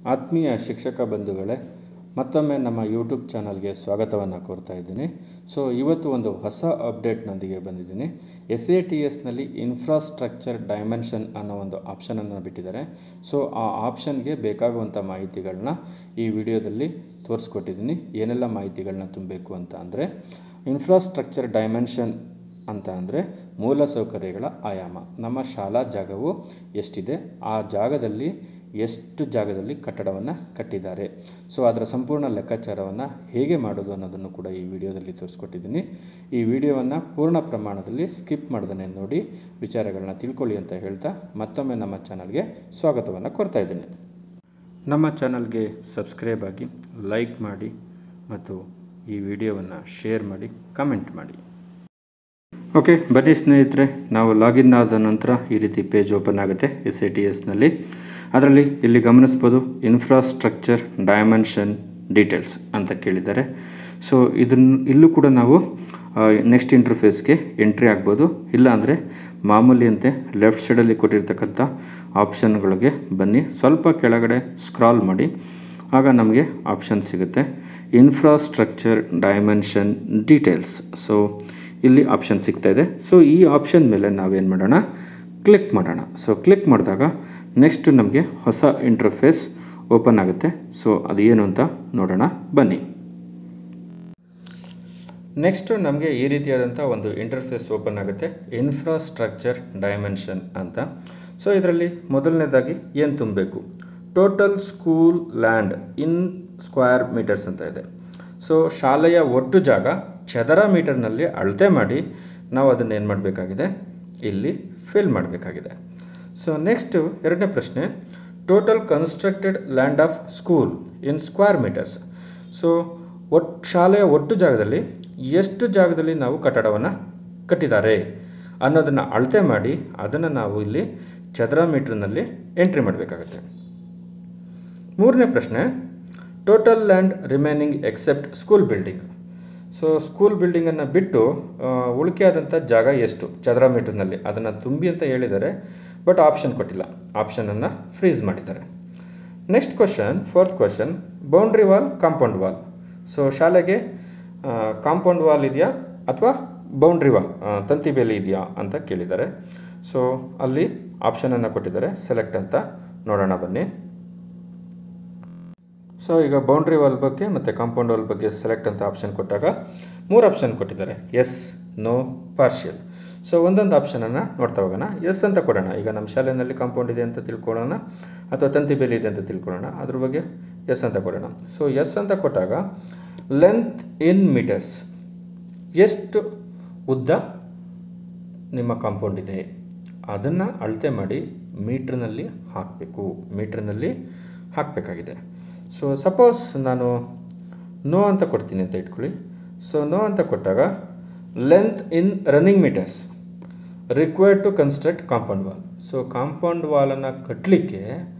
ಆತ್ಮೀಯ ಶಿಕ್ಷಕ ಬಂಧುಗಳೇ ಮತ್ತೊಮ್ಮೆ ನಮ್ಮ ಯೂಟ್ಯೂಬ್ ಚಾನಲ್ಗೆ ಸ್ವಾಗತವನ್ನು ಕೋರ್ತಾ ಇದ್ದೀನಿ ಸೊ ಇವತ್ತು ಒಂದು ಹೊಸ ಅಪ್ಡೇಟ್ನೊಂದಿಗೆ ಬಂದಿದ್ದೀನಿ ಎಸ್ ಎ ಟಿ ಎಸ್ನಲ್ಲಿ ಇನ್ಫ್ರಾಸ್ಟ್ರಕ್ಚರ್ ಡೈಮೆನ್ಷನ್ ಅನ್ನೋ ಒಂದು ಆಪ್ಷನನ್ನು ಬಿಟ್ಟಿದ್ದಾರೆ ಸೊ ಆ ಆಪ್ಷನ್ಗೆ ಬೇಕಾಗುವಂಥ ಮಾಹಿತಿಗಳನ್ನ ಈ ವಿಡಿಯೋದಲ್ಲಿ ತೋರಿಸ್ಕೊಟ್ಟಿದ್ದೀನಿ ಏನೆಲ್ಲ ಮಾಹಿತಿಗಳನ್ನ ತುಂಬಬೇಕು ಅಂತ ಅಂದರೆ ಇನ್ಫ್ರಾಸ್ಟ್ರಕ್ಚರ್ ಡೈಮೆನ್ಷನ್ ಅಂತ ಅಂದರೆ ಮೂಲಸೌಕರ್ಯಗಳ ಆಯಾಮ ನಮ್ಮ ಶಾಲಾ ಜಾಗವು ಎಷ್ಟಿದೆ ಆ ಜಾಗದಲ್ಲಿ ಎಷ್ಟು ಜಾಗದಲ್ಲಿ ಕಟ್ಟಡವನ್ನು ಕಟ್ಟಿದ್ದಾರೆ ಸೊ ಅದರ ಸಂಪೂರ್ಣ ಲೆಕ್ಕಾಚಾರವನ್ನು ಹೇಗೆ ಮಾಡೋದು ಅನ್ನೋದನ್ನು ಕೂಡ ಈ ವಿಡಿಯೋದಲ್ಲಿ ತೋರಿಸ್ಕೊಟ್ಟಿದ್ದೀನಿ ಈ ವಿಡಿಯೋವನ್ನು ಪೂರ್ಣ ಪ್ರಮಾಣದಲ್ಲಿ ಸ್ಕಿಪ್ ಮಾಡ್ದೇ ನೋಡಿ ವಿಚಾರಗಳನ್ನ ತಿಳ್ಕೊಳ್ಳಿ ಅಂತ ಹೇಳ್ತಾ ಮತ್ತೊಮ್ಮೆ ನಮ್ಮ ಚಾನಲ್ಗೆ ಸ್ವಾಗತವನ್ನು ಕೋರ್ತಾ ಇದ್ದೀನಿ ನಮ್ಮ ಚಾನಲ್ಗೆ ಸಬ್ಸ್ಕ್ರೈಬ್ ಆಗಿ ಲೈಕ್ ಮಾಡಿ ಮತ್ತು ಈ ವಿಡಿಯೋವನ್ನು ಶೇರ್ ಮಾಡಿ ಕಮೆಂಟ್ ಮಾಡಿ ಓಕೆ ಬನ್ನಿ ಸ್ನೇಹಿತರೆ ನಾವು ಲಾಗಿನ್ ಆದ ನಂತರ ಈ ರೀತಿ ಪೇಜ್ ಓಪನ್ ಆಗುತ್ತೆ ಎಸ್ ಎ ಟಿ ಎಸ್ನಲ್ಲಿ ಅದರಲ್ಲಿ ಇಲ್ಲಿ ಗಮನಿಸ್ಬೋದು ಇನ್ಫ್ರಾಸ್ಟ್ರಕ್ಚರ್ ಡೈಮೆನ್ಷನ್ ಡೀಟೇಲ್ಸ್ ಅಂತ ಕೇಳಿದ್ದಾರೆ ಸೊ ಇದನ್ನು ಇಲ್ಲೂ ಕೂಡ ನಾವು ನೆಕ್ಸ್ಟ್ ಇಂಟರ್ಫೇಸ್ಗೆ ಎಂಟ್ರಿ ಆಗ್ಬೋದು ಇಲ್ಲಾಂದರೆ ಮಾಮೂಲಿಯಂತೆ ಲೆಫ್ಟ್ ಸೈಡಲ್ಲಿ ಕೊಟ್ಟಿರ್ತಕ್ಕಂಥ ಆಪ್ಷನ್ಗಳಿಗೆ ಬನ್ನಿ ಸ್ವಲ್ಪ ಕೆಳಗಡೆ ಸ್ಕ್ರಾಲ್ ಮಾಡಿ ಆಗ ನಮಗೆ ಆಪ್ಷನ್ ಸಿಗುತ್ತೆ ಇನ್ಫ್ರಾಸ್ಟ್ರಕ್ಚರ್ ಡೈಮೆನ್ಷನ್ ಡೀಟೇಲ್ಸ್ ಸೊ ಇಲ್ಲಿ ಆಪ್ಷನ್ ಸಿಗ್ತಾ ಇದೆ ಸೊ ಈ ಆಪ್ಷನ್ ಮೇಲೆ ನಾವೇನು ಮಾಡೋಣ ಕ್ಲಿಕ್ ಮಾಡೋಣ ಸೊ ಕ್ಲಿಕ್ ಮಾಡಿದಾಗ ನೆಕ್ಸ್ಟ್ ನಮಗೆ ಹೊಸ ಇಂಟರ್ಫೇಸ್ ಓಪನ್ ಆಗುತ್ತೆ ಸೊ ಅದು ಏನು ಅಂತ ನೋಡೋಣ ಬನ್ನಿ ನೆಕ್ಸ್ಟು ನಮಗೆ ಈ ರೀತಿಯಾದಂಥ ಒಂದು ಇಂಟರ್ಫೇಸ್ ಓಪನ್ ಆಗುತ್ತೆ ಇನ್ಫ್ರಾಸ್ಟ್ರಕ್ಚರ್ ಡೈಮೆನ್ಷನ್ ಅಂತ ಸೊ ಇದರಲ್ಲಿ ಮೊದಲನೇದಾಗಿ ಏನು ತುಂಬಬೇಕು total school land in square metres ಅಂತ ಇದೆ ಸೊ ಶಾಲೆಯ ಒಟ್ಟು ಜಾಗ ಚದರ ಮೀಟರ್ನಲ್ಲಿ ಅಳತೆ ಮಾಡಿ ನಾವು ಅದನ್ನು ಏನು ಮಾಡಬೇಕಾಗಿದೆ ಇಲ್ಲಿ ಫಿಲ್ ಮಾಡಬೇಕಾಗಿದೆ ಸೊ ನೆಕ್ಸ್ಟು ಎರಡನೇ ಪ್ರಶ್ನೆ total constructed land of school in square metres so ಒಟ್ಟು ಶಾಲೆಯ ಒಟ್ಟು ಜಾಗದಲ್ಲಿ ಎಷ್ಟು ಜಾಗದಲ್ಲಿ ನಾವು ಕಟ್ಟಡವನ್ನು ಕಟ್ಟಿದ್ದಾರೆ ಅನ್ನೋದನ್ನು ಅಳತೆ ಮಾಡಿ ಅದನ್ನು ನಾವು ಇಲ್ಲಿ ಚದರ ಮೀಟ್ರ್ನಲ್ಲಿ ಎಂಟ್ರಿ ಮಾಡಬೇಕಾಗುತ್ತೆ ಮೂರನೇ ಪ್ರಶ್ನೆ total land remaining except school building so school ಬಿಲ್ಡಿಂಗನ್ನು ಬಿಟ್ಟು ಉಳಿಕೆ ಆದಂಥ ಜಾಗ ಎಷ್ಟು ಚದರ ಮೀಟರ್ನಲ್ಲಿ ಅದನ್ನು ತುಂಬಿ ಅಂತ ಹೇಳಿದ್ದಾರೆ ಬಟ್ ಆಪ್ಷನ್ ಕೊಟ್ಟಿಲ್ಲ ಆಪ್ಷನನ್ನು ಫ್ರೀಸ್ ಮಾಡಿದ್ದಾರೆ next question fourth question boundary wall compound wall so ಶಾಲೆಗೆ ಕಾಂಪೌಂಡ್ ವಾಲ್ ಇದೆಯಾ ಅಥವಾ ಬೌಂಡ್ರಿ ವಾಲ್ ತಂತಿ ಬೇಲಿ ಇದೆಯಾ ಅಂತ ಕೇಳಿದ್ದಾರೆ ಸೊ ಅಲ್ಲಿ ಆಪ್ಷನನ್ನು ಕೊಟ್ಟಿದ್ದಾರೆ ಸೆಲೆಕ್ಟ್ ಅಂತ ನೋಡೋಣ ಬನ್ನಿ ಸೊ ಈಗ ಬೌಂಡ್ರಿ ವಾಲ್ ಬಗ್ಗೆ ಮತ್ತು ಕಾಂಪೌಂಡ್ ವಾಲ್ ಬಗ್ಗೆ ಸೆಲೆಕ್ಟ್ ಅಂತ ಆಪ್ಷನ್ ಕೊಟ್ಟಾಗ ಮೂರು ಆಪ್ಷನ್ ಕೊಟ್ಟಿದ್ದಾರೆ ಎಸ್ ನೋ ಪಾರ್ಷಿಯಲ್ ಸೊ ಒಂದೊಂದು ಆಪ್ಷನನ್ನು ನೋಡ್ತಾ ಹೋಗೋಣ ಎಸ್ ಅಂತ ಕೊಡೋಣ ಈಗ ನಮ್ಮ ಶಾಲೆಯಲ್ಲಿ ಕಾಂಪೌಂಡ್ ಇದೆ ಅಂತ ತಿಳ್ಕೊಳ್ಳೋಣ ಅಥವಾ ತಂತಿ ಬೇಲಿ ಇದೆ ಅಂತ ತಿಳ್ಕೊಳ್ಳೋಣ ಅದ್ರ ಬಗ್ಗೆ ಎಸ್ ಅಂತ ಕೊಡೋಣ ಸೊ ಎಸ್ ಅಂತ ಕೊಟ್ಟಾಗ ಲೆಂತ್ ಇನ್ ಮೀಟರ್ಸ್ ಎಷ್ಟು ಉದ್ದ ನಿಮ್ಮ ಕಾಂಪೌಂಡ್ ಇದೆ ಅದನ್ನು ಅಳತೆ ಮಾಡಿ ಮೀಟ್ರ್ನಲ್ಲಿ ಹಾಕಬೇಕು ಮೀಟ್ರ್ನಲ್ಲಿ ಹಾಕಬೇಕಾಗಿದೆ ಸೊ ಸಪೋಸ್ ನಾನು ನೋ ಅಂತ ಕೊಡ್ತೀನಿ ಅಂತ ಇಟ್ಕೊಳ್ಳಿ ಸೊ ನೋ ಅಂತ ಕೊಟ್ಟಾಗ length in running metres required to construct compound wall so compound ವಾಲನ್ನು ಕಟ್ಟಲಿಕ್ಕೆ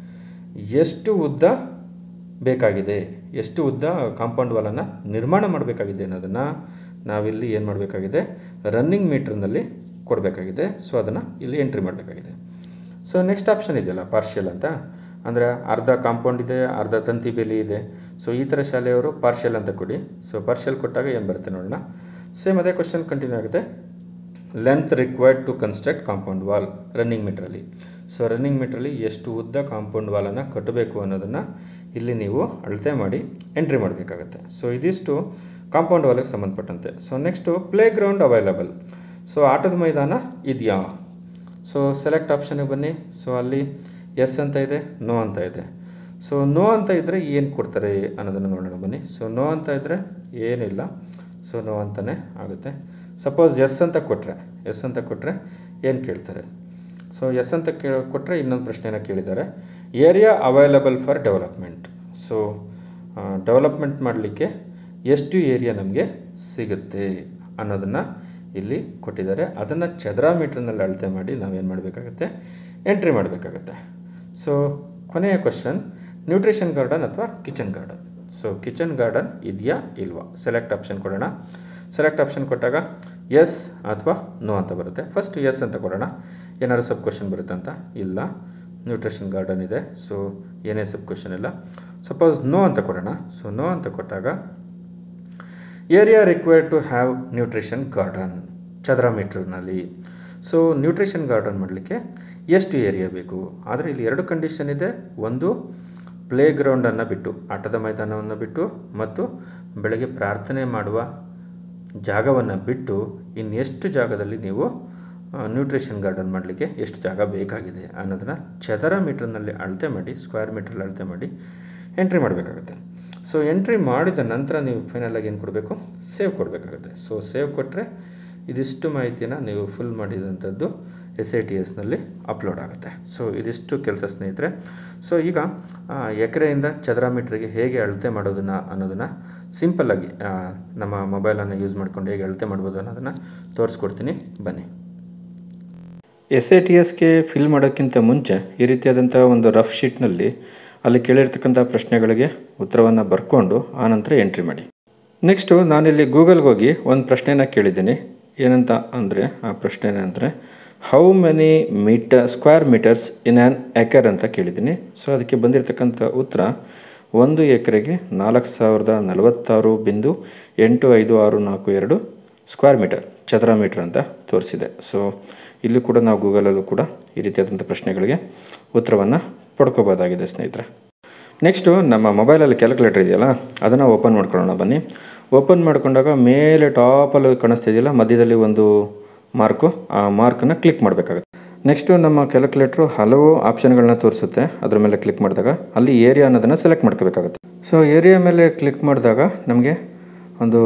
ಎಷ್ಟು ಉದ್ದ ಬೇಕಾಗಿದೆ ಎಷ್ಟು ಉದ್ದ ಕಾಂಪೌಂಡ್ ವಾಲನ್ನು ನಿರ್ಮಾಣ ಮಾಡಬೇಕಾಗಿದೆ ಅನ್ನೋದನ್ನು ನಾವಿಲ್ಲಿ ಏನು ಮಾಡಬೇಕಾಗಿದೆ ರನ್ನಿಂಗ್ ಮೀಟ್ರ್ನಲ್ಲಿ ಕೊಡಬೇಕಾಗಿದೆ ಸೊ ಅದನ್ನು ಇಲ್ಲಿ ಎಂಟ್ರಿ ಮಾಡಬೇಕಾಗಿದೆ ಸೊ ನೆಕ್ಸ್ಟ್ ಆಪ್ಷನ್ ಇದೆಯಲ್ಲ ಪಾರ್ಷಿಯಲ್ ಅಂತ ಅಂದರೆ ಅರ್ಧ ಕಾಂಪೌಂಡ್ ಇದೆ ಅರ್ಧ ತಂತಿ ಬೇಲಿ ಇದೆ ಸೊ ಈ ಥರ ಶಾಲೆಯವರು ಪಾರ್ಷಿಯಲ್ ಅಂತ ಕೊಡಿ ಸೊ ಪಾರ್ಷಿಯಲ್ ಕೊಟ್ಟಾಗ ಏನು ಬರುತ್ತೆ ನೋಡೋಣ ಸೇಮ್ ಅದೇ ಕ್ವಶನ್ ಕಂಟಿನ್ಯೂ ಆಗುತ್ತೆ length required to construct compound wall running ಮೀಟ್ರಲ್ಲಿ ಸೊ ರನ್ನಿಂಗ್ ಮೀಟ್ರಲ್ಲಿ ಎಷ್ಟು ಉದ್ದ ಕಾಂಪೌಂಡ್ ವಾಲನ್ನು ಕಟ್ಟಬೇಕು ಅನ್ನೋದನ್ನು ಇಲ್ಲಿ ನೀವು ಅಳತೆ ಮಾಡಿ ಎಂಟ್ರಿ ಮಾಡಬೇಕಾಗತ್ತೆ ಸೊ ಇದಿಷ್ಟು ಕಾಂಪೌಂಡ್ ವಾಲಿಗೆ ಸಂಬಂಧಪಟ್ಟಂತೆ so next play ground available so ಆಟದ ಮೈದಾನ ಇದೆಯಾ ಸೊ ಸೆಲೆಕ್ಟ್ ಆಪ್ಷನ್ಗೆ ಬನ್ನಿ ಸೊ ಅಲ್ಲಿ ಎಸ್ ಅಂತ ಇದೆ ನೋ ಅಂತ ಇದೆ ಸೊ ನೋ ಅಂತ ಇದ್ದರೆ ಏನು ಕೊಡ್ತಾರೆ ಅನ್ನೋದನ್ನು ನೋಡೋಣ ಬನ್ನಿ ಸೊ ನೋ ಅಂತ ಇದ್ದರೆ ಏನಿಲ್ಲ ಸೊ ನೋ ಅಂತಲೇ ಆಗುತ್ತೆ ಸಪೋಸ್ ಎಸ್ ಅಂತ ಕೊಟ್ಟರೆ ಎಸ್ ಅಂತ ಕೊಟ್ಟರೆ ಏನು ಕೇಳ್ತಾರೆ ಸೊ ಎಸ್ ಅಂತ ಕೇ ಕೊಟ್ಟರೆ ಇನ್ನೊಂದು ಪ್ರಶ್ನೆನ ಕೇಳಿದ್ದಾರೆ area available for development so development ಮಾಡಲಿಕ್ಕೆ ಎಷ್ಟು ಏರಿಯಾ ನಮಗೆ ಸಿಗುತ್ತೆ ಅನ್ನೋದನ್ನು ಇಲ್ಲಿ ಕೊಟ್ಟಿದ್ದಾರೆ ಅದನ್ನು ಚದರ ಮೀಟ್ರ್ನಲ್ಲಿ ಅಳತೆ ಮಾಡಿ ನಾವೇನು ಮಾಡಬೇಕಾಗತ್ತೆ ಎಂಟ್ರಿ ಮಾಡಬೇಕಾಗತ್ತೆ ಸೊ ಕೊನೆಯ ಕ್ವಶನ್ ನ್ಯೂಟ್ರಿಷನ್ ಗಾರ್ಡನ್ ಅಥವಾ kitchen garden so kitchen garden ಇದೆಯಾ ಇಲ್ವಾ ಸೆಲೆಕ್ಟ್ ಆಪ್ಷನ್ ಕೊಡೋಣ ಸೆಲೆಕ್ಟ್ ಆಪ್ಷನ್ ಕೊಟ್ಟಾಗ ಎಸ್ ಅಥವಾ ನೋ ಅಂತ ಬರುತ್ತೆ ಫಸ್ಟ್ ಎಸ್ ಅಂತ ಕೊಡೋಣ ಏನಾದ್ರು ಸಬ್ ಕ್ವಶನ್ ಬರುತ್ತೆ ಅಂತ ಇಲ್ಲ ನ್ಯೂಟ್ರಿಷನ್ ಗಾರ್ಡನ್ ಇದೆ ಸೊ ಏನೇ ಸಬ್ ಕ್ವಶನ್ ಇಲ್ಲ ಸಪೋಸ್ ನೋ ಅಂತ ಕೊಡೋಣ ಸೊ ನೋ ಅಂತ ಕೊಟ್ಟಾಗ area required to have nutrition garden ಚದರ ಮೀಟ್ರ್ನಲ್ಲಿ ಸೊ ನ್ಯೂಟ್ರಿಷನ್ ಗಾರ್ಡನ್ ಮಾಡಲಿಕ್ಕೆ ಎಷ್ಟು ಏರಿಯಾ ಬೇಕು ಆದರೆ ಇಲ್ಲಿ ಎರಡು ಕಂಡೀಷನ್ ಇದೆ ಒಂದು ಪ್ಲೇ ಗ್ರೌಂಡನ್ನು ಬಿಟ್ಟು ಆಟದ ಮೈದಾನವನ್ನು ಬಿಟ್ಟು ಮತ್ತು ಬೆಳಗ್ಗೆ ಪ್ರಾರ್ಥನೆ ಮಾಡುವ ಜಾಗವನ್ನು ಬಿಟ್ಟು ಇನ್ನೆಷ್ಟು ಜಾಗದಲ್ಲಿ ನೀವು ನ್ಯೂಟ್ರಿಷನ್ ಗಾರ್ಡನ್ ಮಾಡಲಿಕ್ಕೆ ಎಷ್ಟು ಜಾಗ ಬೇಕಾಗಿದೆ ಅನ್ನೋದನ್ನು ಚದರ ಮೀಟ್ರ್ನಲ್ಲಿ ಅಳತೆ ಮಾಡಿ ಸ್ಕ್ವೇರ್ ಮೀಟ್ರಲ್ಲಿ ಅಳತೆ ಮಾಡಿ ಎಂಟ್ರಿ ಮಾಡಬೇಕಾಗುತ್ತೆ ಸೊ ಎಂಟ್ರಿ ಮಾಡಿದ ನಂತರ ನೀವು ಫೈನಲಾಗಿ ಏನು ಕೊಡಬೇಕು ಸೇವ್ ಕೊಡಬೇಕಾಗುತ್ತೆ ಸೊ ಸೇವ್ ಕೊಟ್ಟರೆ ಇದಿಷ್ಟು ಮಾಹಿತಿನ ನೀವು ಫುಲ್ ಮಾಡಿದಂಥದ್ದು ಎಸ್ ಐ ಟಿ ಎಸ್ನಲ್ಲಿ ಅಪ್ಲೋಡ್ ಆಗುತ್ತೆ ಸೊ ಇದಿಷ್ಟು ಕೆಲಸ ಸ್ನೇಹಿತರೆ ಸೊ ಈಗ ಆ, ಎಕರೆಯಿಂದ ಚದರ ಮೀಟ್ರಿಗೆ ಹೇಗೆ ಅಳತೆ ಮಾಡೋದನ್ನು ಅನ್ನೋದನ್ನು ಸಿಂಪಲ್ಲಾಗಿ ಆ, ನಮ್ಮ ಮೊಬೈಲನ್ನು ಯೂಸ್ ಮಾಡ್ಕೊಂಡು ಹೇಗೆ ಅಳತೆ ಮಾಡ್ಬೋದು ಅನ್ನೋದನ್ನು ತೋರಿಸ್ಕೊಡ್ತೀನಿ ಬನ್ನಿ ಎಸ್ ಎ ಟಿ ಎಸ್ಗೆ ಫಿಲ್ ಮಾಡೋಕ್ಕಿಂತ ಮುಂಚೆ ಈ ರೀತಿಯಾದಂಥ ಒಂದು ರಫ್ ಶೀಟ್ನಲ್ಲಿ ಅಲ್ಲಿ ಕೇಳಿರ್ತಕ್ಕಂಥ ಪ್ರಶ್ನೆಗಳಿಗೆ ಉತ್ತರವನ್ನು ಬರ್ಕೊಂಡು ಆನಂತರ ಎಂಟ್ರಿ ಮಾಡಿ ನೆಕ್ಸ್ಟು ನಾನಿಲ್ಲಿ ಗೂಗಲ್ಗೆ ಹೋಗಿ ಒಂದು ಪ್ರಶ್ನೆನ ಕೇಳಿದ್ದೀನಿ ಏನಂತ ಅಂದರೆ ಆ ಪ್ರಶ್ನೆ ಏನಂದರೆ how many metre square metres in an acre ಅಂತ ಕೇಳಿದ್ದೀನಿ ಸೊ ಅದಕ್ಕೆ ಬಂದಿರತಕ್ಕಂಥ ಉತ್ತರ ಒಂದು ಎಕರೆಗೆ ನಾಲ್ಕು ಸಾವಿರದ ನಲವತ್ತಾರು ಬಿಂದು ಎಂಟು ಐದು ಆರು ನಾಲ್ಕು ಎರಡು ಸ್ಕ್ವೇರ್ ಮೀಟರ್ ಚದರ ಮೀಟರ್ ಅಂತ ತೋರಿಸಿದೆ ಸೊ ಇಲ್ಲಿ ಕೂಡ ನಾವು ಗೂಗಲಲ್ಲೂ ಕೂಡ ಈ ರೀತಿಯಾದಂಥ ಪ್ರಶ್ನೆಗಳಿಗೆ ಉತ್ತರವನ್ನು ಪಡ್ಕೋಬೋದಾಗಿದೆ ಸ್ನೇಹಿತರೆ ನೆಕ್ಸ್ಟು ನಮ್ಮ ಮೊಬೈಲಲ್ಲಿ ಕ್ಯಾಲ್ಕುಲೇಟರ್ ಇದೆಯಲ್ಲ ಅದನ್ನು ಓಪನ್ ಮಾಡ್ಕೊಳ್ಳೋಣ ಬನ್ನಿ ಓಪನ್ ಮಾಡ್ಕೊಂಡಾಗ ಮೇಲೆ ಟಾಪಲ್ಲಿ ಕಾಣಿಸ್ತಾ ಇದೆಯಲ್ಲ ಮಧ್ಯದಲ್ಲಿ ಒಂದು ಮಾರ್ಕು ಆ ಮಾರ್ಕನ್ನು ಕ್ಲಿಕ್ ಮಾಡಬೇಕಾಗುತ್ತೆ ನೆಕ್ಸ್ಟು ನಮ್ಮ ಕ್ಯಾಲ್ಕುಲೇಟ್ರು ಹಲವು ಆಪ್ಷನ್ಗಳನ್ನ ತೋರಿಸುತ್ತೆ ಅದ್ರ ಮೇಲೆ ಕ್ಲಿಕ್ ಮಾಡಿದಾಗ ಅಲ್ಲಿ ಏರಿಯಾ ಅನ್ನೋದನ್ನು ಸೆಲೆಕ್ಟ್ ಮಾಡ್ಕೋಬೇಕಾಗುತ್ತೆ ಸೊ ಏರಿಯಾ ಮೇಲೆ ಕ್ಲಿಕ್ ಮಾಡಿದಾಗ ನಮಗೆ ಒಂದು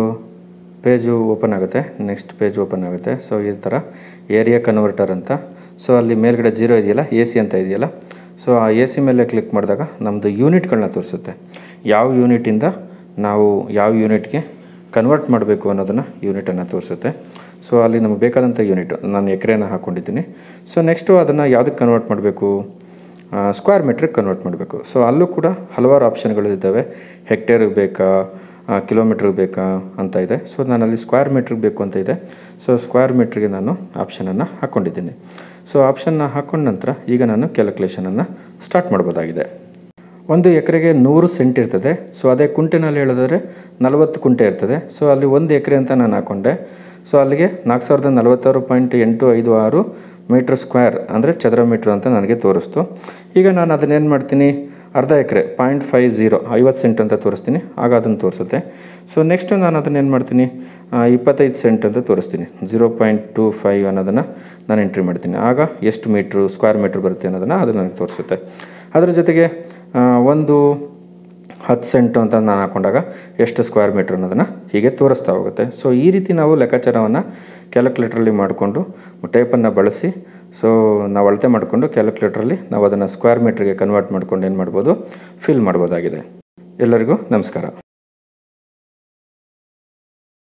ಪೇಜು ಓಪನ್ ಆಗುತ್ತೆ ನೆಕ್ಸ್ಟ್ ಪೇಜ್ ಓಪನ್ ಆಗುತ್ತೆ ಸೊ ಈ ಥರ ಏರಿಯಾ ಕನ್ವರ್ಟರ್ ಅಂತ ಸೊ ಅಲ್ಲಿ ಮೇಲ್ಗಡೆ ಜೀರೋ ಇದೆಯಲ್ಲ ಎ ಸಿ ಅಂತ ಇದೆಯಲ್ಲ ಸೊ ಆ ಎ ಸಿ ಮೇಲೆ ಕ್ಲಿಕ್ ಮಾಡಿದಾಗ ನಮ್ಮದು ಯೂನಿಟ್ಗಳನ್ನ ತೋರಿಸುತ್ತೆ ಯಾವ ಯೂನಿಟಿಂದ ನಾವು ಯಾವ ಯೂನಿಟ್ಗೆ ಕನ್ವರ್ಟ್ ಮಾಡಬೇಕು ಅನ್ನೋದನ್ನು ಯೂನಿಟನ್ನು ತೋರಿಸುತ್ತೆ ಸೊ ಅಲ್ಲಿ ನಮಗೆ ಬೇಕಾದಂಥ ಯೂನಿಟ್ ನಾನು ಎಕರೆನ ಹಾಕ್ಕೊಂಡಿದ್ದೀನಿ ಸೊ ನೆಕ್ಸ್ಟು ಅದನ್ನು ಯಾವುದಕ್ಕೆ ಕನ್ವರ್ಟ್ ಮಾಡಬೇಕು ಸ್ಕ್ವೇರ್ ಮೀಟ್ರಿಗೆ ಕನ್ವರ್ಟ್ ಮಾಡಬೇಕು ಸೊ ಅಲ್ಲೂ ಕೂಡ ಹಲವಾರು ಆಪ್ಷನ್ಗಳು ಇದ್ದಾವೆ ಹೆಕ್ಟೇರಿಗೆ ಬೇಕಾ ಕಿಲೋಮೀಟ್ರಿಗೆ ಬೇಕಾ ಅಂತ ಇದೆ ಸೊ ನಾನು ಅಲ್ಲಿ ಸ್ಕ್ವೇರ್ ಮೀಟ್ರಿಗೆ ಬೇಕು ಅಂತ ಇದೆ ಸೊ ಸ್ಕ್ವೇರ್ ಮೀಟ್ರಿಗೆ ನಾನು ಆಪ್ಷನನ್ನು ಹಾಕ್ಕೊಂಡಿದ್ದೀನಿ ಸೊ ಆಪ್ಷನ್ನ ಹಾಕೊಂಡ ನಂತರ ಈಗ ನಾನು ಕ್ಯಾಲ್ಕುಲೇಷನನ್ನು ಸ್ಟಾರ್ಟ್ ಮಾಡ್ಬೋದಾಗಿದೆ ಒಂದು ಎಕರೆಗೆ ನೂರು ಸೆಂಟ್ ಇರ್ತದೆ ಸೊ ಅದೇ ಕುಂಟೆನಲ್ಲಿ ಹೇಳಿದ್ರೆ ನಲವತ್ತು ಕುಂಟೆ ಇರ್ತದೆ ಸೊ ಅಲ್ಲಿ ಒಂದು ಎಕರೆ ಅಂತ ನಾನು ಹಾಕ್ಕೊಂಡೆ ಸೊ ಅಲ್ಲಿಗೆ ನಾಲ್ಕು ಸಾವಿರದ ನಲವತ್ತಾರು ಪಾಯಿಂಟ್ ಎಂಟು ಐದು ಆರು ಮೀಟ್ರ್ ಸ್ಕ್ವೇರ್ ಅಂದರೆ ಚದರ ಮೀಟ್ರ್ ಅಂತ ನನಗೆ ತೋರಿಸ್ತು ಈಗ ನಾನು ಅದನ್ನೇನು ಮಾಡ್ತೀನಿ ಅರ್ಧ ಎಕರೆ ಪಾಯಿಂಟ್ ಫೈವ್ ಝೀರೋ ಐವತ್ತು ಸೆಂಟ್ ಅಂತ ತೋರಿಸ್ತೀನಿ ಆಗ ಅದನ್ನು ತೋರಿಸುತ್ತೆ ಸೊ ನೆಕ್ಸ್ಟು ನಾನು ಅದನ್ನು ಏನು ಮಾಡ್ತೀನಿ ಆ, ಇಪ್ಪತ್ತೈದು ಸೆಂಟ್ ಅಂತ ತೋರಿಸ್ತೀನಿ ಝೀರೋ ಪಾಯಿಂಟ್ ಟು ಫೈವ್ ಅನ್ನೋದನ್ನು ನಾನು ಎಂಟ್ರಿ ಮಾಡ್ತೀನಿ ಆಗ ಎಷ್ಟು ಮೀಟ್ರು ಸ್ಕ್ವೇರ್ ಮೀಟ್ರ್ ಬರುತ್ತೆ ಅನ್ನೋದನ್ನು ಅದು ನನಗೆ ತೋರಿಸುತ್ತೆ ಅದರ ಜೊತೆಗೆ ಆ, ಒಂದು ಹತ್ತು ಸೆಂಟು ಅಂತ ನಾನು ಹಾಕೊಂಡಾಗ ಎಷ್ಟು ಸ್ಕ್ವೇರ್ ಮೀಟ್ರ್ ಅನ್ನೋದನ್ನು ಹೀಗೆ ತೋರಿಸ್ತಾ ಹೋಗುತ್ತೆ ಸೊ ಈ ರೀತಿ ನಾವು ಲೆಕ್ಕಾಚಾರವನ್ನು ಕ್ಯಾಲ್ಕುಲೇಟ್ರಲ್ಲಿ ಮಾಡಿಕೊಂಡು ಟೇಪನ್ನು ಬಳಸಿ ಸೊ ನಾವು ಅಳತೆ ಮಾಡಿಕೊಂಡು ಕ್ಯಾಲ್ಕುಲೇಟ್ರಲ್ಲಿ ನಾವು ಅದನ್ನು ಸ್ಕ್ವೇರ್ ಮೀಟ್ರಿಗೆ ಕನ್ವರ್ಟ್ ಮಾಡ್ಕೊಂಡು ಏನು ಮಾಡ್ಬೋದು ಫಿಲ್ ಮಾಡ್ಬೋದಾಗಿದೆ ಎಲ್ಲರಿಗೂ ನಮಸ್ಕಾರ